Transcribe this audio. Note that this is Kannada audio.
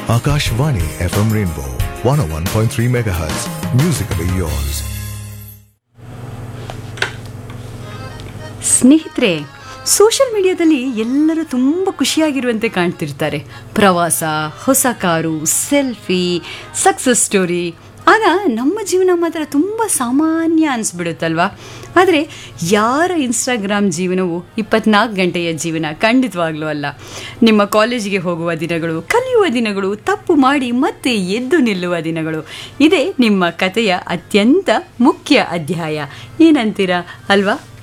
Akashvani FM Rainbow 101.3 MHz. Musically yours. ಸ್ನೇಹಿತರೆ ಸೋಷಿಯಲ್ ಮೀಡಿಯಾದಲ್ಲಿ ಎಲ್ಲರೂ ತುಂಬ ಖುಷಿಯಾಗಿರುವಂತೆ ಕಾಣ್ತಿರ್ತಾರೆ ಪ್ರವಾಸ ಹೊಸ ಕಾರು ಸೆಲ್ಫಿ ಸಕ್ಸಸ್ ಸ್ಟೋರಿ ಆಗ ನಮ್ಮ ಜೀವನ ಮಾತ್ರ ತುಂಬ ಸಾಮಾನ್ಯ ಅನಿಸ್ಬಿಡುತ್ತಲ್ವಾ ಆದರೆ ಯಾರ ಇನ್ಸ್ಟಾಗ್ರಾಮ್ ಜೀವನವು ಇಪ್ಪತ್ನಾಲ್ಕು ಗಂಟೆಯ ಜೀವನ ಖಂಡಿತವಾಗ್ಲೂ ಅಲ್ಲ ನಿಮ್ಮ ಕಾಲೇಜಿಗೆ ಹೋಗುವ ದಿನಗಳು ಕಲಿಯುವ ದಿನಗಳು ತಪ್ಪು ಮಾಡಿ ಮತ್ತೆ ಎದ್ದು ನಿಲ್ಲುವ ದಿನಗಳು ಇದೇ ನಿಮ್ಮ ಕಥೆಯ ಅತ್ಯಂತ ಮುಖ್ಯ ಅಧ್ಯಾಯ ಏನಂತೀರಾ ಅಲ್ವಾ